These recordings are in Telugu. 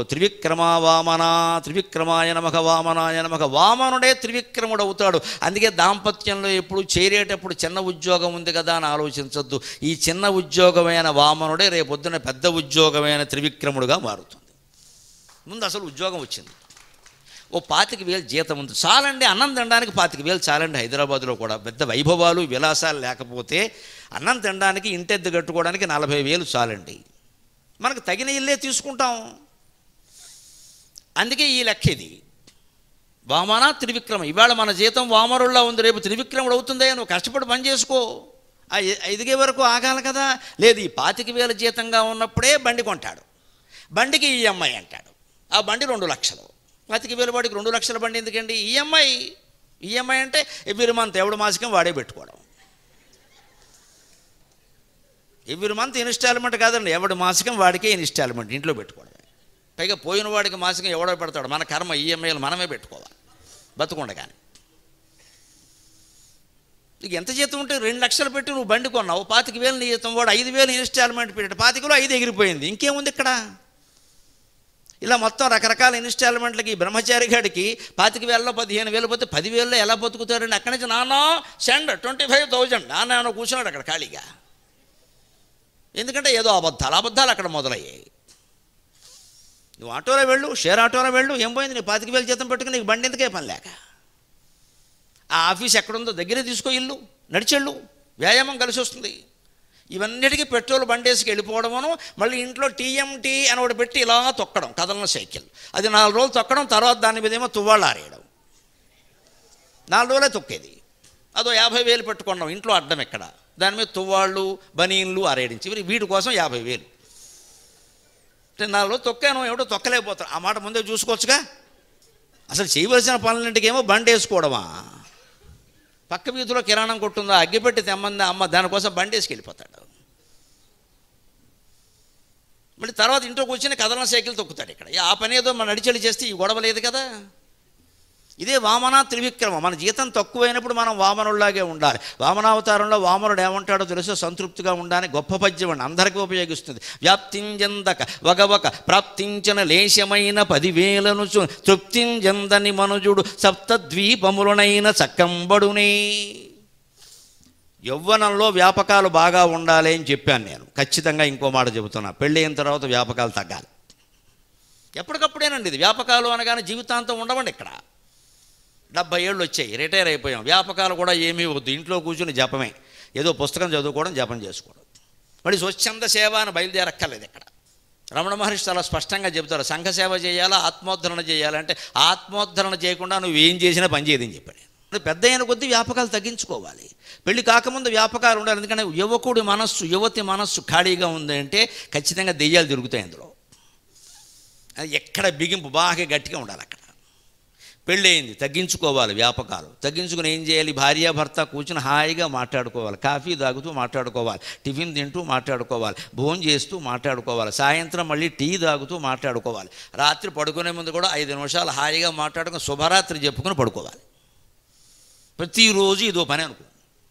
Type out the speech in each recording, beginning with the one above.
త్రివిక్రమ వామన త్రివిక్రమాయ నమక వామనాయ నమక వామనుడే త్రివిక్రముడు అవుతాడు అందుకే దాంపత్యంలో ఎప్పుడు చేరేటప్పుడు చిన్న ఉద్యోగం ఉంది కదా అని ఆలోచించొద్దు ఈ చిన్న ఉద్యోగమైన వామనుడే రేపొద్దున పెద్ద ఉద్యోగమైన త్రివిక్రముడుగా మారుతుంది ముందు అసలు ఉద్యోగం వచ్చింది ఓ పాతిక వేలు జీతం ఉంది చాలండి అన్నం తినడానికి పాతిక వేలు చాలండి హైదరాబాద్లో కూడా పెద్ద వైభవాలు విలాసాలు లేకపోతే అన్నం తినడానికి ఇంటెద్దు కట్టుకోవడానికి నలభై వేలు చాలండి మనకు తగిన ఇల్లే తీసుకుంటాం అందుకే ఈ లెక్క ఇది వామన త్రివిక్రమ ఇవాళ మన జీతం వామరుల్లా ఉంది రేపు త్రివిక్రముడు అవుతుందే నువ్వు కష్టపడి పని చేసుకో ఆ ఎ- ఎదిగే వరకు ఆగాలి కదా లేదు ఈ పాతిక వేల జీతంగా ఉన్నప్పుడే బండి కొంటాడు బండికి ఈఎంఐ అంటాడు ఆ బండి రెండు లక్షలు పాతిక వేల వాడికి రెండు లక్షల బండి ఎందుకండి ఈఎంఐ ఈఎంఐ అంటే ఎవ్రీ మంత్ ఎవడు మాసికం వాడే పెట్టుకోవడం ఎవ్రీ మంత్ ఇన్స్టాల్మెంట్ కాదండి ఎవడి మాసికం వాడికే ఇన్స్టాల్మెంట్ ఇంట్లో పెట్టుకోవడమే పైగా పోయిన వాడికి మాసికం ఎవడో పెడతాడు మన కర్మ ఈఎంఐలు మనమే పెట్టుకోవాలి బతుకుండగానే నీకు ఎంత జీతం ఉంటే రెండు లక్షలు పెట్టి నువ్వు బండి కొన్నావు పాతిక వేలు నీ జీతం వాడు ఐదు వేలు ఇన్స్టాల్మెంట్ పెట్టాడు పాతికలో ఐదు ఎగిరిపోయింది ఇంకేముంది ఇక్కడ ఇలా మొత్తం రకరకాల ఇన్స్టాల్మెంట్లకి ఈ బ్రహ్మచారి గాడికి పాతిక వేలలో పదిహేను వేలు పోతే పదివేలలో ఎలా బతుకుతారండి అక్కడి నుంచి నాన్న సెండ్ ట్వంటీ ఫైవ్ థౌజండ్ నాన్న ఆయన కూర్చున్నాడు అక్కడ ఖాళీగా ఎందుకంటే ఏదో అబద్ధాలు అబద్ధాలు అక్కడ మొదలయ్యాయి నువ్వు ఆటోలో వెళ్ళు షేర్ ఆటోలో వెళ్ళు ఏం పోయింది నీ పాతిక వేలు జీతం పెట్టుకుని నీకు బండి ఎందుకే పని లేక ఆ ఆఫీస్ ఎక్కడుందో దగ్గరే తీసుకో ఇల్లు నడిచెళ్ళు వ్యాయామం కలిసి వస్తుంది ఇవన్నిటికీ పెట్రోల్ బండేసుకు వెళ్ళిపోవడమును మళ్ళీ ఇంట్లో టీఎంటీ అని ఒకటి పెట్టి ఇలా తొక్కడం కదలన సైకిల్ అది నాలుగు రోజులు తొక్కడం తర్వాత దాని మీద ఏమో తువ్వాళ్ళు ఆరేయడం నాలుగు రోజులే తొక్కేది అదో యాభై వేలు పెట్టుకున్నాం ఇంట్లో అడ్డం ఎక్కడ దాని మీద తువ్వాళ్ళు బనీన్లు ఆరేడించి ఇవి వీటి కోసం యాభై వేలు అంటే నాలుగు రోజులు తొక్కాను ఏమిటో తొక్కలేకపోతాను ఆ మాట ముందే చూసుకోవచ్చుగా అసలు చేయవలసిన పనులంటికేమో బండి వేసుకోవడమా పక్క వీధిలో కిరాణం కొట్టుందా అగ్గిపెట్టి తెమ్మందా అమ్మ దానికోసం బండి వేసుకు వెళ్ళిపోతాడు మళ్ళీ తర్వాత ఇంట్లో కూర్చొని కదలన సైకిల్ తొక్కుతాడు ఇక్కడ ఆ పని ఏదో మన నడిచెళ్ళి చేస్తే ఈ గొడవ లేదు కదా ఇదే వామన త్రివిక్రమ మన జీతం తక్కువైనప్పుడు మనం వామనుల్లాగే ఉండాలి వామనావతారంలో వామనుడు ఏమంటాడో తెలుసో సంతృప్తిగా ఉండాలని గొప్ప పద్యం అండి అందరికీ ఉపయోగిస్తుంది వ్యాప్తింజందక వగవక ప్రాప్తించిన లేశమైన పదివేలను చు- తృప్తింజందని మనుజుడు సప్తద్వీపములనైన చక్కంబడునే యవ్వనంలో వ్యాపకాలు బాగా ఉండాలి అని చెప్పాను నేను ఖచ్చితంగా ఇంకో మాట చెబుతున్నా పెళ్ళి అయిన తర్వాత వ్యాపకాలు తగ్గాలి ఎప్పటికప్పుడేనండి ఇది వ్యాపకాలు అనగానే జీవితాంతం ఉండవండి ఇక్కడ డెబ్బై ఏళ్ళు వచ్చాయి రిటైర్ అయిపోయాం వ్యాపకాలు కూడా ఏమీ వద్దు ఇంట్లో కూర్చుని జపమే ఏదో పుస్తకం చదువుకోవడం జపం చేసుకోవడం మళ్ళీ స్వచ్ఛంద సేవ అని బయలుదేరక్కర్లేదు ఇక్కడ రమణ మహర్షి చాలా స్పష్టంగా చెబుతారు సంఘ సేవ చేయాలా ఆత్మోద్ధరణ చేయాలంటే ఆత్మోద్ధరణ చేయకుండా నువ్వు ఏం చేసినా పని చేయదని చెప్పాడు నువ్వు పెద్ద అయిన కొద్దీ వ్యాపకాలు తగ్గించుకోవాలి పెళ్లి కాకముందు వ్యాపకాలు ఉండాలి ఎందుకంటే యువకుడి మనస్సు యువతి మనస్సు ఖాళీగా ఉంది అంటే ఖచ్చితంగా దెయ్యాలు తిరుగుతాయి అందులో అది ఎక్కడ బిగింపు బాగా గట్టిగా ఉండాలి అక్కడ పెళ్ళయింది తగ్గించుకోవాలి వ్యాపకాలు తగ్గించుకుని ఏం చేయాలి భార్య భర్త కూర్చుని హాయిగా మాట్లాడుకోవాలి కాఫీ తాగుతూ మాట్లాడుకోవాలి టిఫిన్ తింటూ మాట్లాడుకోవాలి భోజనం చేస్తూ మాట్లాడుకోవాలి సాయంత్రం మళ్ళీ టీ తాగుతూ మాట్లాడుకోవాలి రాత్రి పడుకునే ముందు కూడా ఐదు నిమిషాలు హాయిగా మాట్లాడుకుని శుభరాత్రి చెప్పుకుని పడుకోవాలి ప్రతిరోజు ఇదో పని అనుకో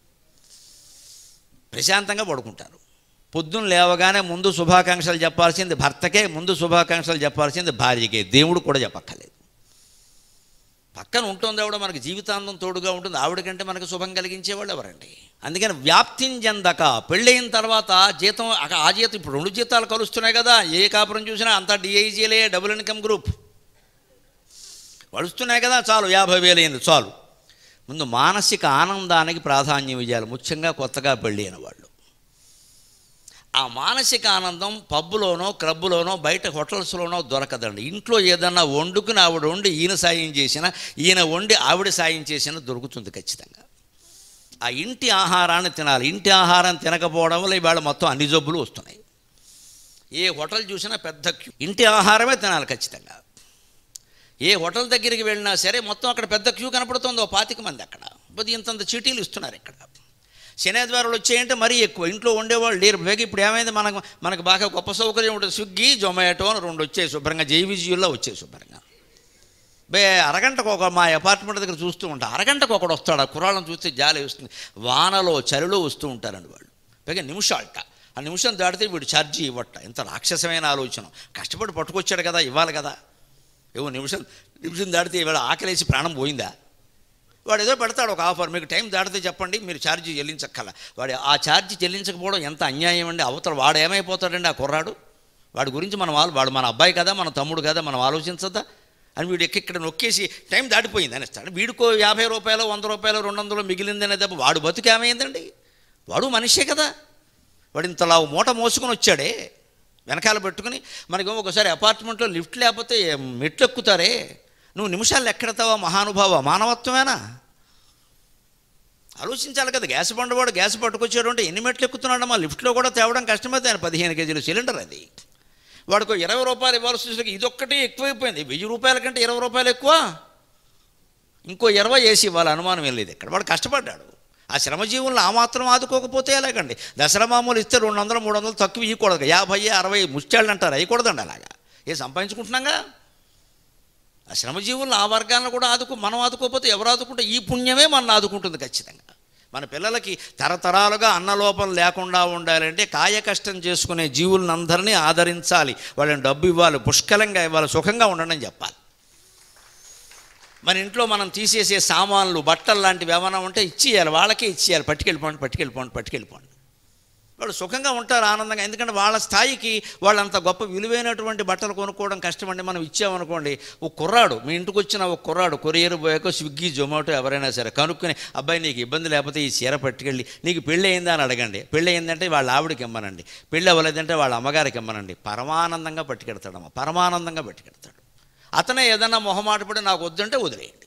ప్రశాంతంగా పడుకుంటారు పొద్దున్న లేవగానే ముందు శుభాకాంక్షలు చెప్పాల్సింది భర్తకే ముందు శుభాకాంక్షలు చెప్పాల్సింది భార్యకే దేవుడు కూడా చెప్పక్కర్లేదు పక్కన ఉంటుంది ఆవిడ మనకి జీవితాంతం తోడుగా ఉంటుంది ఆవిడ కంటే మనకు శుభం కలిగించేవాళ్ళు ఎవరండి అందుకని వ్యాప్తించెందక పెళ్ళయిన తర్వాత జీతం ఆ- ఆ జీతం ఇప్పుడు రెండు జీతాలు కలుస్తున్నాయి కదా ఏ కాపురం చూసినా అంతా డిఐజీలే డబుల్ ఇన్కమ్ గ్రూప్ వలుస్తున్నాయి కదా చాలు యాభై వేలు అయింది చాలు ముందు మానసిక ఆనందానికి ప్రాధాన్యం ఇవ్వాలి ముఖ్యంగా కొత్తగా పెళ్ళి అయిన వాళ్ళు ఆ మానసిక ఆనందం పబ్బులోనో క్లబ్బులోనో బయట హోటల్స్లోనో దొరకదండి ఇంట్లో ఏదన్నా వండుకుని ఆవిడ వండి ఈయన సాయం చేసినా ఈయన వండి ఆవిడ సాయం చేసినా దొరుకుతుంది ఖచ్చితంగా ఆ ఇంటి ఆహారాన్ని తినాలి ఇంటి ఆహారం తినకపోవడం వల్ల ఇవాళ మొత్తం అన్ని జబ్బులు వస్తున్నాయి ఏ హోటల్ చూసినా పెద్ద క్యూ ఇంటి ఆహారమే తినాలి ఖచ్చితంగా ఏ హోటల్ దగ్గరికి వెళ్ళినా సరే మొత్తం అక్కడ పెద్ద క్యూ కనపడుతుంది ఓ పాతిక మంది అక్కడ కొద్ది ఇంతంత చీటీలు ఇస్తున్నారు ఇక్కడ శనివారాలు వచ్చాయంటే మరీ ఎక్కువ ఇంట్లో ఉండేవాళ్ళు లేరు పైగా ఇప్పుడు ఏమైంది మనకు మనకు బాగా గొప్ప సౌకర్యం ఉంటుంది స్విగ్గీ జొమాటో అని రెండు వచ్చాయి శుభ్రంగా జైవిజీల్లో వచ్చాయి శుభ్రంగా బే అరగంటకు ఒక మా అపార్ట్మెంట్ దగ్గర చూస్తూ ఉంటా అరగంటకు ఒకడు వస్తాడు ఆ కుర్రాళ్ళని చూస్తే జాలి వస్తుంది వానలో చలిలో వస్తూ ఉంటారండి వాళ్ళు పైగా నిమిషాలట ఆ నిమిషం దాటితే వీడు ఛార్జీ ఇవ్వట ఎంత రాక్షసమైన ఆలోచన కష్టపడి పట్టుకొచ్చాడు కదా ఇవ్వాలి కదా ఏవో నిమిషం నిమిషం దాటితే ఇవాళ ఆకలేసి ప్రాణం పోయిందా వాడు ఏదో పెడతాడు ఒక ఆఫర్ మీకు టైం దాటితే చెప్పండి మీరు ఛార్జీ చెల్లించక్కల వాడు ఆ ఛార్జీ చెల్లించకపోవడం ఎంత అన్యాయం అండి అవతల వాడు ఏమైపోతాడండి ఆ కుర్రాడు వాడి గురించి మనం వాళ్ళు వాడు మన అబ్బాయి కదా మన తమ్ముడు కదా మనం ఆలోచించద్దా అని వీడు ఎక్కడ నొక్కేసి టైం దాటిపోయింది అనేస్తాడు వీడికో యాభై రూపాయలు వంద రూపాయలు రెండు వందలు మిగిలిందనే తప్ప వాడు బతుకు ఏమైందండి వాడు మనిషే కదా వాడు ఇంతలా మూట మోసుకొని వచ్చాడే వెనకాల పెట్టుకుని మనకేమో ఒకసారి అపార్ట్మెంట్లో లిఫ్ట్ లేకపోతే మెట్లు ఎక్కుతారే నువ్వు నిమిషాలు ఎక్కడతావా మహానుభావ మానవత్వమేనా ఆలోచించాలి కదా గ్యాస్ బండవాడు గ్యాస్ పట్టుకొచ్చాడు అంటే ఎన్ని మెట్లు ఎక్కుతున్నాడు మా లిఫ్ట్లో కూడా తేవడం కష్టమైతే ఆయన పదిహేను కేజీల సిలిండర్ అది వాడికి ఇరవై రూపాయలు ఇవ్వాల్సి వచ్చేసరికి ఇదొక్కటి ఎక్కువైపోయింది వెయ్యి రూపాయల కంటే ఇరవై రూపాయలు ఎక్కువ ఇంకో ఇరవై వేసి ఇవ్వాలి అనుమానం ఏం లేదు ఇక్కడ వాడు కష్టపడ్డాడు ఆ శ్రమజీవులను ఆ మాత్రం ఆదుకోకపోతే ఎలాగండి దసరా మామూలు ఇస్తే రెండు వందలు మూడు వందలు తక్కువ ఇవ్వకూడదు యాభై అరవై ముష్టాళ్ళు అంటారు అయ్యకూడదండి అలాగా ఏ సంపాదించుకుంటున్నాగా ఆ శ్రమజీవులను ఆ వర్గాలను కూడా ఆదుకో మనం ఆదుకోకపోతే ఎవరు ఆదుకుంటే ఈ పుణ్యమే మన ఆదుకుంటుంది ఖచ్చితంగా మన పిల్లలకి తరతరాలుగా అన్నలోపం లేకుండా ఉండాలంటే కాయ కష్టం చేసుకునే జీవులందరినీ ఆదరించాలి వాళ్ళని డబ్బు ఇవ్వాలి పుష్కలంగా ఇవ్వాలి సుఖంగా ఉండండి అని చెప్పాలి మన ఇంట్లో మనం తీసేసే సామాన్లు బట్టలు లాంటివి ఏమైనా ఉంటే ఇచ్చేయాలి వాళ్ళకే ఇచ్చేయాలి పట్టుకెళ్ళిపోండి పట్టుకెళ్ళిపోండి పట్టుకెళ్ళిపోండి వాళ్ళు సుఖంగా ఉంటారు ఆనందంగా ఎందుకంటే వాళ్ళ స్థాయికి వాళ్ళంత గొప్ప విలువైనటువంటి బట్టలు కొనుక్కోవడం కష్టమండి మనం ఇచ్చామనుకోండి ఒక కుర్రాడు మీ ఇంటికి వచ్చిన ఒక కుర్రాడు కొరియర్ పోయాక స్విగ్గీ జొమాటో ఎవరైనా సరే కనుక్కుని అబ్బాయి నీకు ఇబ్బంది లేకపోతే ఈ చీర పట్టుకెళ్ళి నీకు పెళ్ళి అయిందా అని అడగండి పెళ్ళి అయిందంటే వాళ్ళ ఆవిడకి ఇమ్మనండి పెళ్ళి అవ్వలేదంటే వాళ్ళ అమ్మగారికి ఇమ్మనండి పరమానందంగా పట్టుకెడతాడమ్మ పరమానందంగా పట్టుకెడతాడు అతనే ఏదన్నా మొహమాట పడి నాకు వద్దంటే వదిలేయండి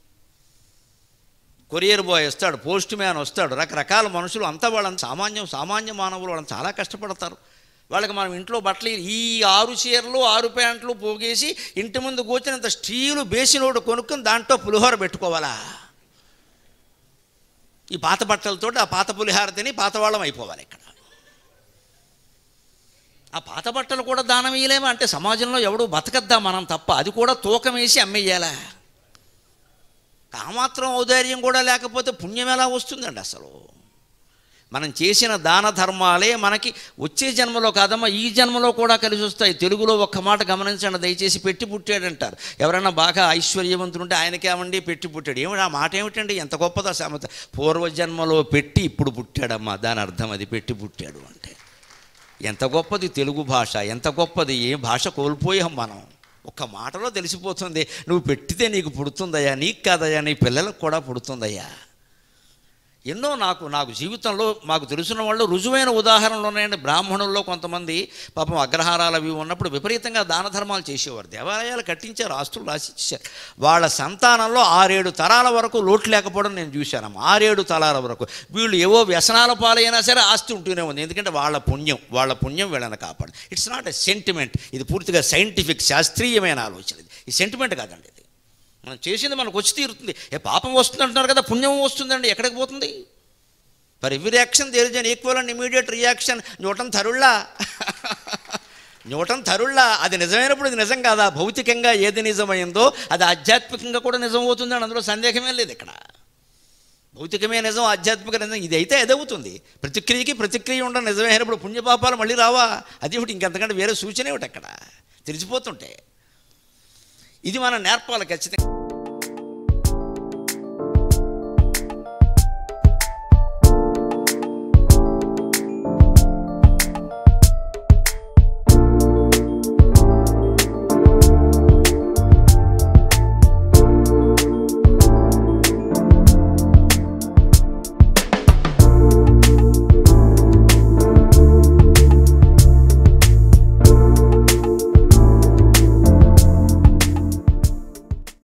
కొరియర్ బాయ్ వస్తాడు పోస్ట్ మ్యాన్ వస్తాడు రకరకాల మనుషులు అంతా వాళ్ళని సామాన్యం సామాన్య మానవులు వాళ్ళని చాలా కష్టపడతారు వాళ్ళకి మనం ఇంట్లో బట్టలు ఈ ఆరు చీరలు ఆరు ప్యాంట్లు పోగేసి ఇంటి ముందు కూర్చున్నంత స్టీలు బేసినోడు కొనుక్కొని దాంట్లో పులిహోర పెట్టుకోవాలా ఈ పాత బట్టలతో ఆ పాత పులిహార తిని పాతవాళ్ళం అయిపోవాలి ఇక్కడ ఆ పాత బట్టలు కూడా దానం ఇయ్యలేమా అంటే సమాజంలో ఎవడు బతకద్దా మనం తప్ప అది కూడా తూకం వేసి అమ్మేయాలా ఆ మాత్రం ఔదార్యం కూడా లేకపోతే పుణ్యం ఎలా వస్తుందండి అసలు మనం చేసిన దాన ధర్మాలే మనకి వచ్చే జన్మలో కాదమ్మా ఈ జన్మలో కూడా కలిసి వస్తాయి తెలుగులో ఒక్క మాట గమనించండి దయచేసి పెట్టి పుట్టాడంటారు ఎవరైనా బాగా ఐశ్వర్యవంతులు ఉంటే ఆయనకేమండి పెట్టి పుట్టాడు ఏమిటి ఆ మాట ఏమిటండి ఎంత గొప్పదా సామెత పూర్వజన్మలో పెట్టి ఇప్పుడు పుట్టాడమ్మా దాని అర్థం అది పెట్టి పుట్టాడు అంటే ఎంత గొప్పది తెలుగు భాష ఎంత గొప్పది ఏ భాష కోల్పోయాం మనం ఒక్క మాటలో తెలిసిపోతుంది నువ్వు పెట్టితే నీకు పుడుతుందయ్యా నీకు కాదయ్యా నీ పిల్లలకు కూడా పుడుతుందయ్యా ఎన్నో నాకు నాకు జీవితంలో మాకు తెలిసిన వాళ్ళు రుజువైన ఉదాహరణలు ఉన్నాయండి బ్రాహ్మణుల్లో కొంతమంది పాపం అగ్రహారాలు అవి ఉన్నప్పుడు విపరీతంగా దాన ధర్మాలు చేసేవారు దేవాలయాలు కట్టించారు ఆస్తులు రాసిచ్చారు వాళ్ళ సంతానంలో ఆరేడు తరాల వరకు లోటు లేకపోవడం నేను చూశాను ఆరేడు తరాల వరకు వీళ్ళు ఏవో వ్యసనాల పాలైనా సరే ఆస్తి ఉంటూనే ఉంది ఎందుకంటే వాళ్ళ పుణ్యం వాళ్ళ పుణ్యం వీళ్ళని కాపాడు ఇట్స్ నాట్ ఎ సెంటిమెంట్ ఇది పూర్తిగా సైంటిఫిక్ శాస్త్రీయమైన ఆలోచన ఇది ఈ సెంటిమెంట్ కాదండి ఇది మనం చేసింది మనకు వచ్చి తీరుతుంది ఏ పాపం వస్తుంది అంటున్నారు కదా పుణ్యం వస్తుందండి ఎక్కడికి పోతుంది for every reaction there is an equal and immediate reaction Newton తరుళ్ళా న్యూటన్ తరుళ్ళా అది నిజమైనప్పుడు ఇది నిజం కాదా భౌతికంగా ఏది నిజమైందో అది ఆధ్యాత్మికంగా కూడా నిజం అవుతుందని అందులో సందేహమే లేదు ఇక్కడ భౌతికమే నిజం ఆధ్యాత్మిక నిజం ఇది అయితే ఎదవుతుంది ప్రతిక్రియకి ప్రతిక్రియ ఉండడం నిజమైనప్పుడు పుణ్యపాపాలు మళ్ళీ రావా అది ఒకటి ఇంకెంతకంటే వేరే సూచన ఒకటి అక్కడ తెలిసిపోతుంటే ఇది మనం నేర్పాలి ఖచ్చితంగా